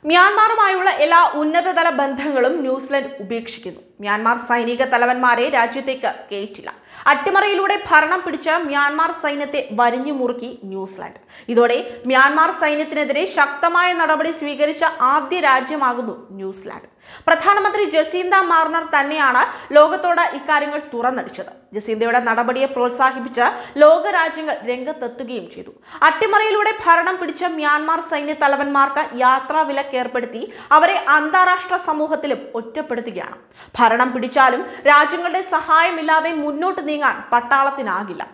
മ്യാൻമാറുമായുള്ള എല്ലാ ഉന്നതതല ബന്ധങ്ങളും ന്യൂസിലൻഡ് ഉപേക്ഷിക്കുന്നു മ്യാൻമാർ സൈനിക തലവന്മാരെ രാജ്യത്തേക്ക് കയറ്റില്ല അട്ടിമറിയിലൂടെ ഭരണം പിടിച്ച മ്യാൻമാർ സൈന്യത്തെ വരിഞ്ഞു മുറുക്കി ന്യൂസിലാൻഡ് ഇതോടെ മ്യാൻമാർ സൈന്യത്തിനെതിരെ ശക്തമായ നടപടി സ്വീകരിച്ച ആദ്യ രാജ്യമാകുന്നു ന്യൂസിലാൻഡ് പ്രധാനമന്ത്രി ജസീന്ത മാർണർ തന്നെയാണ് ലോകത്തോട് ഇക്കാര്യങ്ങൾ തുറന്നടിച്ചത് ജസീന്തയുടെ നടപടിയെ പ്രോത്സാഹിപ്പിച്ച് ലോകരാജ്യങ്ങൾ രംഗത്തെത്തുകയും ചെയ്തു അട്ടിമറിയിലൂടെ ഭരണം പിടിച്ച മ്യാൻമാർ സൈന്യ തലവന്മാർക്ക് യാത്രാ വിലക്ക് ഏർപ്പെടുത്തി അവരെ അന്താരാഷ്ട്ര സമൂഹത്തിലും ഒറ്റപ്പെടുത്തുകയാണ് ഭരണം പിടിച്ചാലും രാജ്യങ്ങളുടെ സഹായമില്ലാതെ മുന്നോട്ട് നീങ്ങാൻ പട്ടാളത്തിനാകില്ല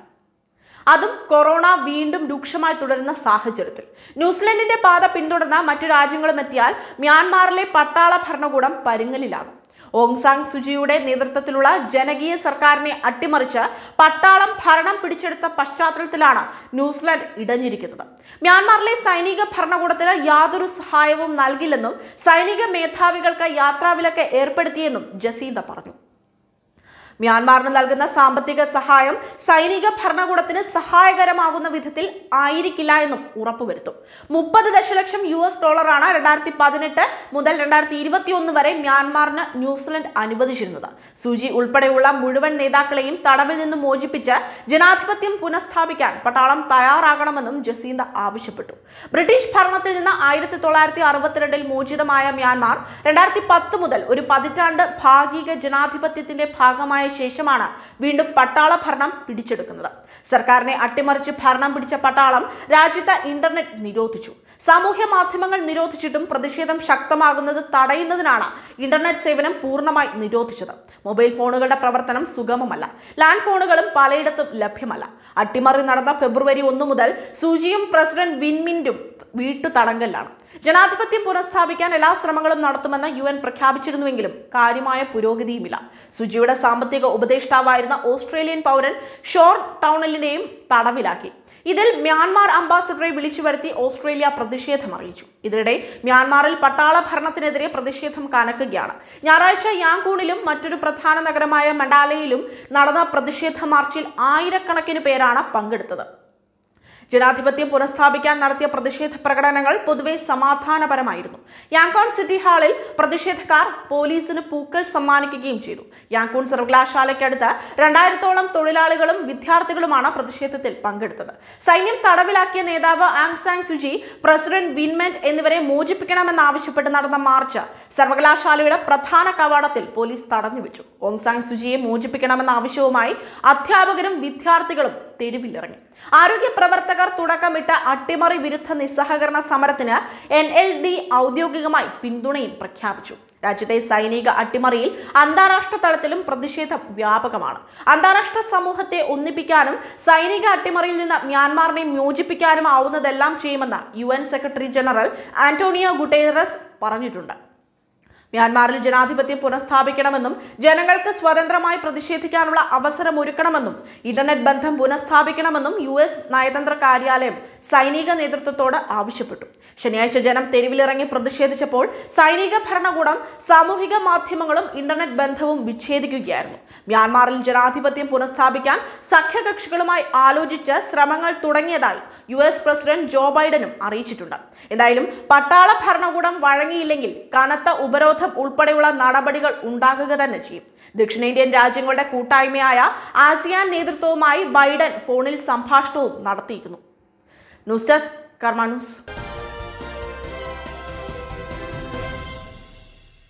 അതും കൊറോണ വീണ്ടും രൂക്ഷമായി തുടരുന്ന സാഹചര്യത്തിൽ ന്യൂസിലൻഡിന്റെ പാത പിന്തുടർന്ന മറ്റു രാജ്യങ്ങളും എത്തിയാൽ മ്യാൻമാറിലെ പട്ടാള ഭരണകൂടം പരുങ്ങലിലാകും ഓങ് സാങ് സുജിയുടെ നേതൃത്വത്തിലുള്ള ജനകീയ സർക്കാരിനെ അട്ടിമറിച്ച് പട്ടാളം ഭരണം പിടിച്ചെടുത്ത പശ്ചാത്തലത്തിലാണ് ന്യൂസിലാൻഡ് ഇടഞ്ഞിരിക്കുന്നത് മ്യാൻമാറിലെ സൈനിക ഭരണകൂടത്തിന് യാതൊരു സഹായവും നൽകില്ലെന്നും സൈനിക മേധാവികൾക്ക് യാത്രാവിലക്ക് ഏർപ്പെടുത്തിയെന്നും ജസീന്ത പറഞ്ഞു മ്യാൻമാറിന് നൽകുന്ന സാമ്പത്തിക സഹായം സൈനിക ഭരണകൂടത്തിന് സഹായകരമാകുന്ന വിധത്തിൽ ആയിരിക്കില്ല എന്നും ഉറപ്പുവരുത്തും മുപ്പത് ദശലക്ഷം യു എസ് ഡോളറാണ് രണ്ടായിരത്തി പതിനെട്ട് മുതൽ രണ്ടായിരത്തി ഇരുപത്തി ഒന്ന് വരെ മ്യാൻമാറിന് ന്യൂസിലൻഡ് അനുവദിച്ചിരുന്നത് സൂചി ഉൾപ്പെടെയുള്ള മുഴുവൻ നേതാക്കളെയും തടവിൽ നിന്ന് മോചിപ്പിച്ച് ജനാധിപത്യം പുനഃസ്ഥാപിക്കാൻ പട്ടാളം തയ്യാറാകണമെന്നും ജസീന്ത ആവശ്യപ്പെട്ടു ബ്രിട്ടീഷ് ഭരണത്തിൽ നിന്ന് ആയിരത്തി തൊള്ളായിരത്തി അറുപത്തിരണ്ടിൽ മോചിതമായ മ്യാൻമാർ രണ്ടായിരത്തി പത്ത് മുതൽ ഒരു പതിറ്റാണ്ട് ഭാഗിക ജനാധിപത്യത്തിന്റെ ഭാഗമായ ശേഷമാണ് വീണ്ടും പട്ടാള ഭരണം പിടിച്ചെടുക്കുന്നത് സർക്കാരിനെ അട്ടിമറിച്ച് ഭരണം പിടിച്ച പട്ടാളം രാജ്യത്ത് ഇന്റർനെറ്റ് നിരോധിച്ചു സാമൂഹ്യ മാധ്യമങ്ങൾ നിരോധിച്ചിട്ടും പ്രതിഷേധം ശക്തമാകുന്നത് തടയുന്നതിനാണ് ഇന്റർനെറ്റ് സേവനം പൂർണ്ണമായി നിരോധിച്ചത് മൊബൈൽ ഫോണുകളുടെ പ്രവർത്തനം സുഗമമല്ല ലാൻഡ് ഫോണുകളും പലയിടത്തും ലഭ്യമല്ല അട്ടിമറി നടന്ന ഫെബ്രുവരി ഒന്ന് മുതൽ സൂചിയും പ്രസിഡന്റ് വിൻമിന്റും വീട്ടു തടങ്കലിലാണ് ജനാധിപത്യം പുനഃസ്ഥാപിക്കാൻ എല്ലാ ശ്രമങ്ങളും നടത്തുമെന്ന് യു എൻ പ്രഖ്യാപിച്ചിരുന്നുവെങ്കിലും കാര്യമായ പുരോഗതിയുമില്ല സുജിയുടെ സാമ്പത്തിക ഉപദേഷ്ടാവായിരുന്ന ഓസ്ട്രേലിയൻ പൗരൻ ഷോൺ ടൗണലിനെയും തടവിലാക്കി ഇതിൽ മ്യാൻമാർ അംബാസിഡറെ വിളിച്ചു വരുത്തി ഓസ്ട്രേലിയ പ്രതിഷേധം അറിയിച്ചു ഇതിനിടെ മ്യാൻമാറിൽ പട്ടാള ഭരണത്തിനെതിരെ പ്രതിഷേധം കനക്കുകയാണ് ഞായറാഴ്ച യാങ്കൂണിലും മറ്റൊരു പ്രധാന നഗരമായ മണ്ടാലയിലും നടന്ന പ്രതിഷേധ മാർച്ചിൽ ആയിരക്കണക്കിന് പേരാണ് പങ്കെടുത്തത് ജനാധിപത്യം പുനഃസ്ഥാപിക്കാൻ നടത്തിയ പ്രതിഷേധ പ്രകടനങ്ങൾ പൊതുവെ സമാധാനപരമായിരുന്നു യാങ്കോൺ സിറ്റി ഹാളിൽ പ്രതിഷേധക്കാർ പോലീസിന് പൂക്കൾ സമ്മാനിക്കുകയും ചെയ്തു യാങ്കൂൺ സർവകലാശാലയ്ക്കടുത്ത് രണ്ടായിരത്തോളം തൊഴിലാളികളും വിദ്യാർത്ഥികളുമാണ് പ്രതിഷേധത്തിൽ പങ്കെടുത്തത് സൈന്യം തടവിലാക്കിയ നേതാവ് ആങ് സാങ് സുജി പ്രസിഡന്റ് വിൻമെന്റ് എന്നിവരെ മോചിപ്പിക്കണമെന്നാവശ്യപ്പെട്ട് നടന്ന മാർച്ച് സർവകലാശാലയുടെ പ്രധാന കവാടത്തിൽ പോലീസ് തടഞ്ഞുവെച്ചു ഓങ് സാങ് സുജിയെ മോചിപ്പിക്കണമെന്ന ആവശ്യവുമായി അധ്യാപകരും വിദ്യാർത്ഥികളും തെരുവിലിറങ്ങി ആരോഗ്യ പ്രവർത്തകർ തുടക്കമിട്ട അട്ടിമറി വിരുദ്ധ നിസ്സഹകരണ സമരത്തിന് എൻ എൽ ഡി ഔദ്യോഗികമായി പിന്തുണയും പ്രഖ്യാപിച്ചു രാജ്യത്തെ സൈനിക അട്ടിമറിയിൽ അന്താരാഷ്ട്ര തലത്തിലും പ്രതിഷേധം വ്യാപകമാണ് അന്താരാഷ്ട്ര സമൂഹത്തെ ഒന്നിപ്പിക്കാനും സൈനിക അട്ടിമറിയിൽ നിന്ന് മ്യാൻമാറിനെ മോചിപ്പിക്കാനും ആവുന്നതെല്ലാം ചെയ്യുമെന്ന് U N secretary general Antonio Guterres പറഞ്ഞിട്ടുണ്ട് മ്യാൻമാറിൽ ജനാധിപത്യം പുനഃസ്ഥാപിക്കണമെന്നും ജനങ്ങൾക്ക് സ്വതന്ത്രമായി പ്രതിഷേധിക്കാനുള്ള അവസരം ഒരുക്കണമെന്നും ഇന്റർനെറ്റ് ബന്ധം പുനഃസ്ഥാപിക്കണമെന്നും യു എസ് നയതന്ത്ര കാര്യാലയം സൈനിക നേതൃത്വത്തോട് ആവശ്യപ്പെട്ടു ശനിയാഴ്ച ജനം തെരുവിലിറങ്ങി പ്രതിഷേധിച്ചപ്പോൾ സൈനിക ഭരണകൂടം സാമൂഹിക മാധ്യമങ്ങളും ഇന്റർനെറ്റ് ബന്ധവും വിച്ഛേദിക്കുകയായിരുന്നു മ്യാൻമാറിൽ ജനാധിപത്യം പുനഃസ്ഥാപിക്കാൻ സഖ്യകക്ഷികളുമായി ആലോചിച്ച് ശ്രമങ്ങൾ തുടങ്ങിയതായി യു എസ് പ്രസിഡന്റ് ജോ ബൈഡനും അറിയിച്ചിട്ടുണ്ട് എന്തായാലും പട്ടാള ഭരണകൂടം വഴങ്ങിയില്ലെങ്കിൽ കനത്ത ഉപരോധം ഉൾപ്പെടെയുള്ള നടപടികൾ ഉണ്ടാകുക തന്നെ ചെയ്യും ദക്ഷിണേന്ത്യൻ രാജ്യങ്ങളുടെ കൂട്ടായ്മയായ ആസിയാൻ നേതൃത്വവുമായി ബൈഡൻ ഫോണിൽ സംഭാഷണവും നടത്തിയിരുന്നു ന്യൂസ് ഡെസ്ക് കർമ്മ ന്യൂസ്